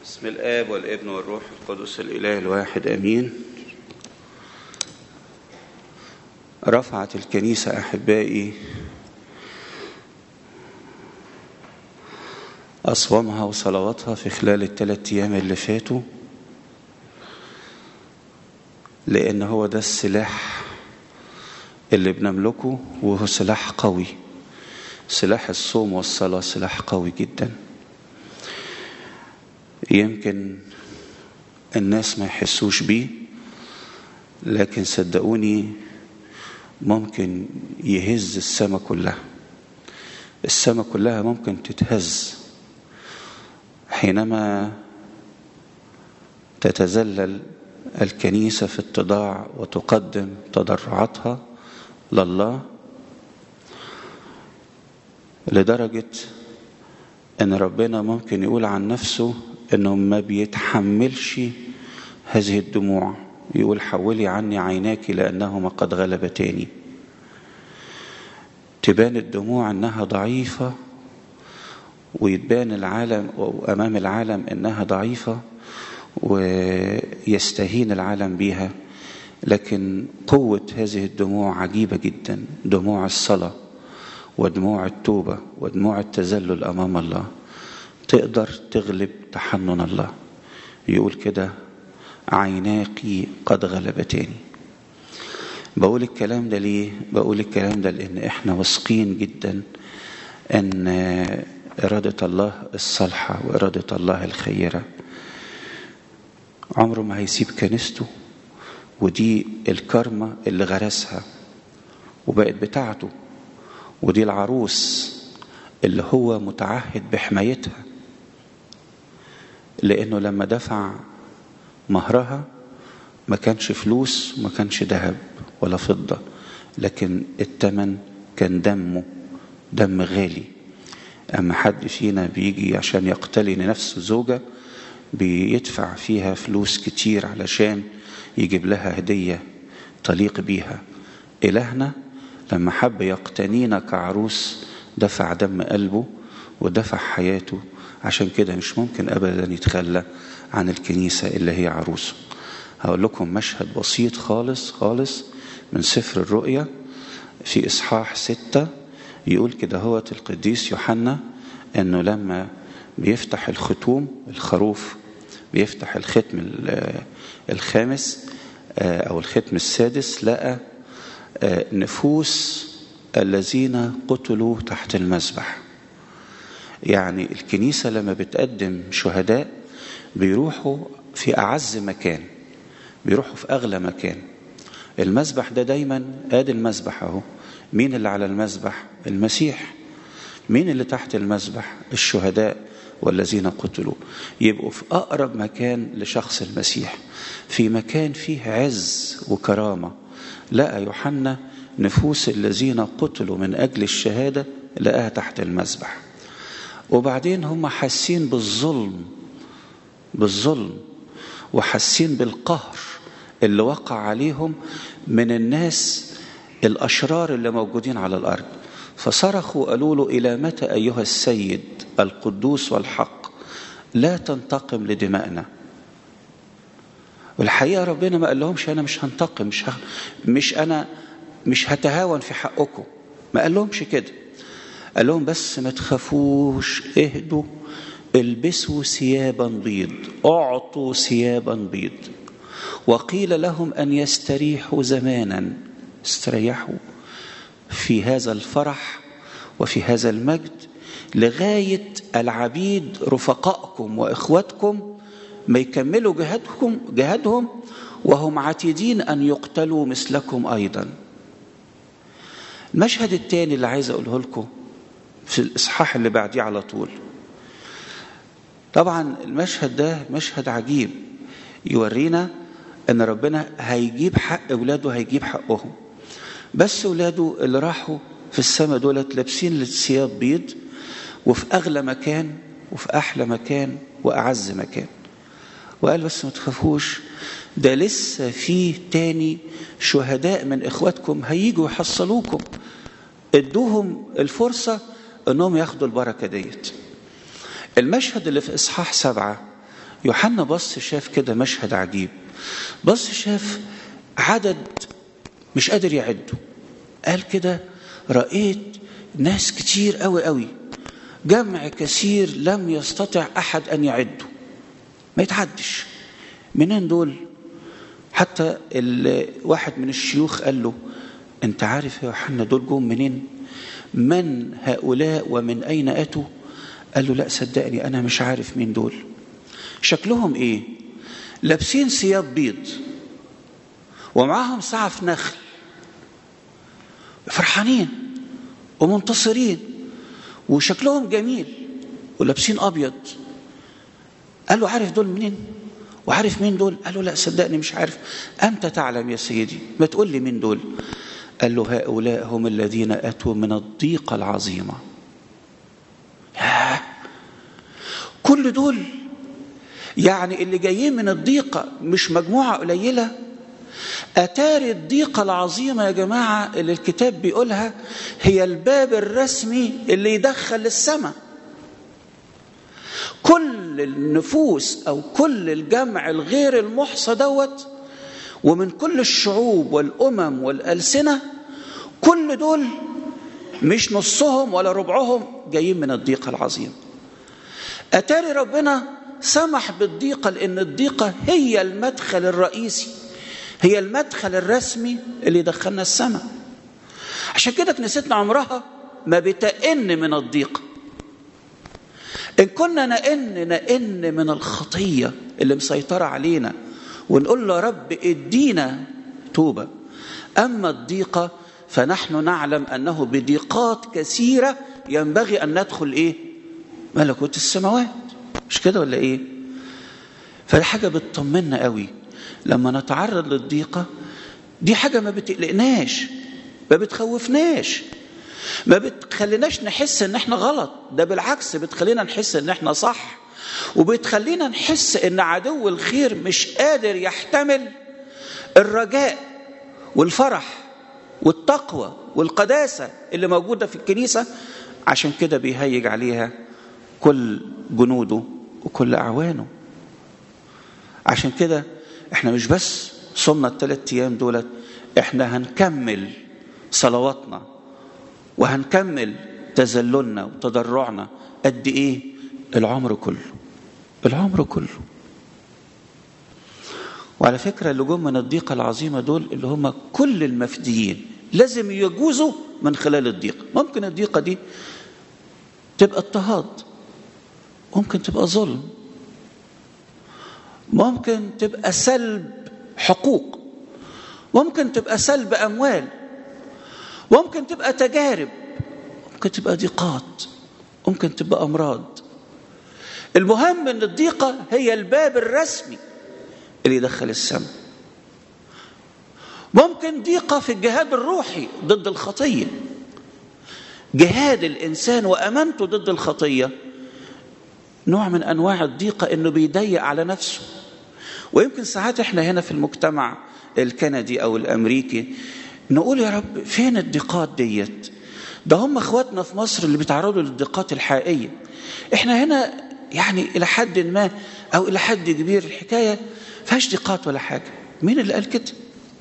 بسم الآب والابن والروح القدس الإله الواحد أمين رفعت الكنيسة أحبائي أصوامها وصلواتها في خلال الثلاث أيام اللي فاتوا لأن هو ده السلاح اللي بنملكه وهو سلاح قوي سلاح الصوم والصلاة سلاح قوي جدا يمكن الناس ما يحسوش بيه لكن صدقوني ممكن يهز السماء كلها السماء كلها ممكن تتهز حينما تتذلل الكنيسة في اتضاع وتقدم تضرعاتها لله لدرجة ان ربنا ممكن يقول عن نفسه انه ما بيتحملش هذه الدموع يقول حولي عني عيناك لانهما قد غلبتاني تبان الدموع انها ضعيفه ويتبان العالم وامام العالم انها ضعيفه ويستهين العالم بها لكن قوه هذه الدموع عجيبه جدا دموع الصلاه ودموع التوبه ودموع التذلل امام الله تقدر تغلب تحنن الله يقول كده عيناقي قد غلبتاني بقول الكلام ده ليه بقول الكلام ده لان احنا واثقين جدا ان اراده الله الصالحه واراده الله الخيره عمره ما هيسيب كنيسته ودي الكرمة اللي غرسها وبقت بتاعته ودي العروس اللي هو متعهد بحمايتها لانه لما دفع مهرها ما كانش فلوس ما كانش ذهب ولا فضة لكن التمن كان دمه دم غالي أما حد فينا بيجي عشان يقتلي لنفسه زوجة بيدفع فيها فلوس كتير علشان يجيب لها هدية تليق بيها إلهنا لما حب يقتنينا كعروس دفع دم قلبه ودفع حياته عشان كده مش ممكن أبدا يتخلى عن الكنيسة اللي هي عروسه هقول لكم مشهد بسيط خالص خالص من سفر الرؤيا في إصحاح ستة يقول كده هو القديس يوحنا أنه لما بيفتح الختوم الخروف بيفتح الختم الخامس أو الختم السادس لقى نفوس الذين قتلوا تحت المذبح يعني الكنيسة لما بتقدم شهداء بيروحوا في أعز مكان بيروحوا في أغلى مكان المذبح ده دايما ادي المذبح اهو مين اللي على المذبح المسيح مين اللي تحت المذبح الشهداء والذين قتلوا يبقوا في أقرب مكان لشخص المسيح في مكان فيه عز وكرامة لقى يوحنا نفوس الذين قتلوا من أجل الشهادة لقاها تحت المذبح وبعدين هم حاسين بالظلم بالظلم وحاسين بالقهر اللي وقع عليهم من الناس الأشرار اللي موجودين على الأرض فصرخوا قالوا له إلى متى أيها السيد القدوس والحق لا تنتقم لدمائنا والحقيقة ربنا ما قال لهمش أنا مش هنتقم مش, ه... مش أنا مش هتهاون في حقكم ما قال لهمش كده قال لهم بس ما تخافوش اهدوا البسوا ثيابا بيض اعطوا ثيابا بيض وقيل لهم ان يستريحوا زمانا استريحوا في هذا الفرح وفي هذا المجد لغايه العبيد رفقائكم واخواتكم ما يكملوا جهادكم جهادهم وهم عتيدين ان يقتلوا مثلكم ايضا المشهد الثاني اللي عايز اقوله لكم في الاصحاح اللي بعديه على طول طبعا المشهد ده مشهد عجيب يورينا ان ربنا هيجيب حق اولاده هيجيب حقهم بس اولاده اللي راحوا في السماء دولت لابسين الثياب بيض وفي اغلى مكان وفي احلى مكان واعز مكان وقال بس ما تخافوش ده لسه في تاني شهداء من اخواتكم هيجوا يحصلوكم ادوهم الفرصه انهم ياخدوا البركه ديت المشهد اللي في اصحاح سبعه يوحنا بص شاف كده مشهد عجيب بص شاف عدد مش قادر يعده قال كده رأيت ناس كتير قوي قوي جمع كثير لم يستطع أحد أن يعده ما يتعدش منين دول حتى واحد من الشيوخ قال له انت عارف يا يوحنا دول جم منين من هؤلاء ومن أين أتوا قال له لا صدقني أنا مش عارف مين دول شكلهم إيه لابسين ثياب بيض ومعاهم سعف نخل فرحانين ومنتصرين وشكلهم جميل ولابسين أبيض قال له عارف دول منين وعارف مين دول قال له لا صدقني مش عارف أنت تعلم يا سيدي ما تقول لي مين دول قال له هؤلاء هم الذين أتوا من الضيقة العظيمة ياه كل دول يعني اللي جايين من الضيقة مش مجموعة قليلة أتاري الضيقة العظيمة يا جماعة اللي الكتاب بيقولها هي الباب الرسمي اللي يدخل للسماء كل النفوس أو كل الجمع الغير المحصى دوت ومن كل الشعوب والأمم والألسنة كل دول مش نصهم ولا ربعهم جايين من الضيقة العظيمة أتاري ربنا سمح بالضيقة لأن الضيقة هي المدخل الرئيسي هي المدخل الرسمي اللي يدخلنا السماء عشان كده كنيستنا عمرها ما بتئن من الضيقة إن كنا نئن نئن من الخطية اللي مسيطرة علينا ونقول له رب ادينا توبة أما الضيقة فنحن نعلم أنه بضيقات كثيرة ينبغي أن ندخل إيه ملكوت السماوات مش كده ولا إيه فدي حاجة بتطمنا قوي لما نتعرض للضيقة دي حاجة ما بتقلقناش ما بتخوفناش ما بتخليناش نحس ان احنا غلط ده بالعكس بتخلينا نحس ان احنا صح وبتخلينا نحس ان عدو الخير مش قادر يحتمل الرجاء والفرح والتقوى والقداسة اللي موجودة في الكنيسة عشان كده بيهيج عليها كل جنوده وكل أعوانه عشان كده احنا مش بس صمنا الثلاث أيام دولت احنا هنكمل صلواتنا وهنكمل تذللنا وتضرعنا قد ايه العمر كله العمر كله وعلى فكرة اللي جم من الضيقة العظيمة دول اللي هم كل المفديين لازم يجوزوا من خلال الضيقة ممكن الضيقة دي تبقى اضطهاد ممكن تبقى ظلم ممكن تبقى سلب حقوق ممكن تبقى سلب أموال ممكن تبقى تجارب ممكن تبقى ضيقات ممكن تبقى أمراض المهم أن الضيقة هي الباب الرسمي اللي يدخل السماء ممكن ضيقة في الجهاد الروحي ضد الخطية جهاد الإنسان وأمانته ضد الخطية نوع من أنواع الضيقة أنه بيضيق على نفسه ويمكن ساعات احنا هنا في المجتمع الكندي أو الأمريكي نقول يا رب فين الضيقات ديت ده هم اخواتنا في مصر اللي بيتعرضوا للضيقات الحقيقية احنا هنا يعني إلى حد ما أو إلى حد كبير الحكاية فيهاش ضيقات ولا حاجة مين اللي قال كده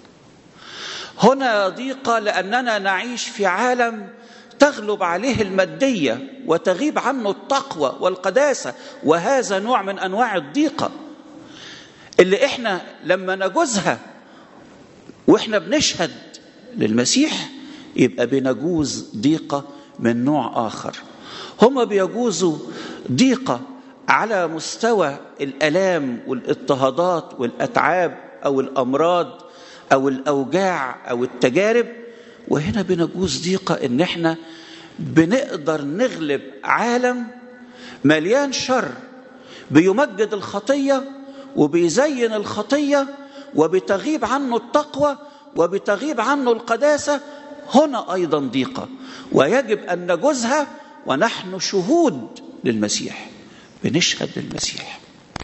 هنا ضيقة لأننا نعيش في عالم تغلب عليه المادية وتغيب عنه التقوى والقداسة وهذا نوع من أنواع الضيقة اللي إحنا لما نجوزها وإحنا بنشهد للمسيح يبقى بنجوز ضيقة من نوع آخر هم بيجوزوا ضيقة على مستوى الآلام والاضطهادات والأتعاب أو الأمراض أو الأوجاع أو التجارب وهنا بنجوز ضيقة إن إحنا بنقدر نغلب عالم مليان شر بيمجد الخطية وبيزين الخطية وبتغيب عنه التقوى وبتغيب عنه القداسة هنا أيضا ضيقة ويجب أن نجوزها ونحن شهود للمسيح بنشهد للمسيح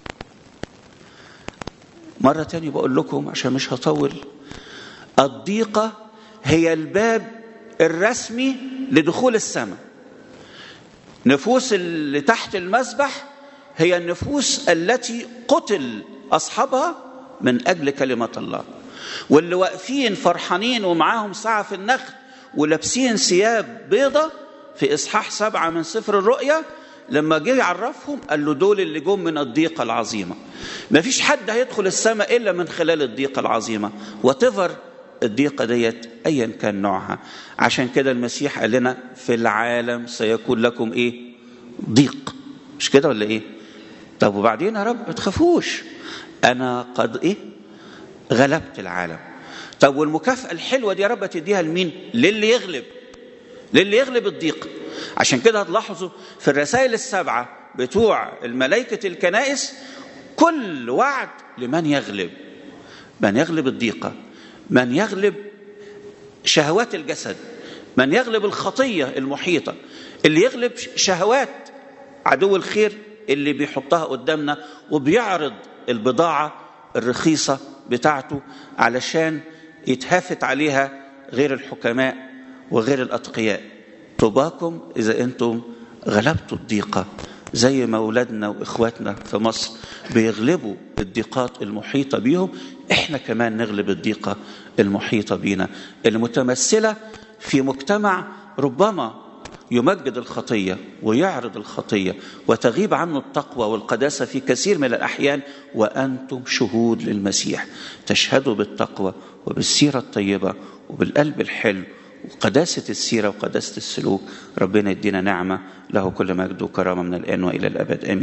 مرة تانية بقول لكم عشان مش هطول الضيقة هي الباب الرسمي لدخول السماء نفوس اللي تحت المسبح هي النفوس التي قتل أصحابها من أجل كلمة الله واللي واقفين فرحانين ومعاهم ساعة في النخل ولابسين ثياب بيضة في إصحاح سبعة من سفر الرؤيا لما جه يعرفهم قال له دول اللي جم من الضيقة العظيمة ما فيش حد هيدخل السماء إلا من خلال الضيقة العظيمة وتفر الضيقة ديت أيا كان نوعها عشان كده المسيح قال لنا في العالم سيكون لكم إيه ضيق مش كده ولا إيه طب وبعدين يا رب ما تخافوش أنا قد إيه غلبت العالم طب والمكافأة الحلوة دي يا رب تديها لمين للي يغلب للي يغلب الضيق عشان كده هتلاحظوا في الرسائل السبعة بتوع الملائكة الكنائس كل وعد لمن يغلب من يغلب الضيقة من يغلب شهوات الجسد من يغلب الخطية المحيطة اللي يغلب شهوات عدو الخير اللي بيحطها قدامنا وبيعرض البضاعة الرخيصة بتاعته علشان يتهافت عليها غير الحكماء وغير الأتقياء طوباكم إذا أنتم غلبتوا الضيقة زي ما أولادنا وإخواتنا في مصر بيغلبوا الضيقات المحيطة بيهم إحنا كمان نغلب الضيقة المحيطة بينا المتمثلة في مجتمع ربما يمجد الخطية ويعرض الخطية وتغيب عنه التقوى والقداسة في كثير من الأحيان وأنتم شهود للمسيح تشهدوا بالتقوى وبالسيرة الطيبة وبالقلب الحلو وقداسة السيرة وقداسة السلوك ربنا يدينا نعمة له كل مجد وكرامة من الآن وإلى الأبد آمين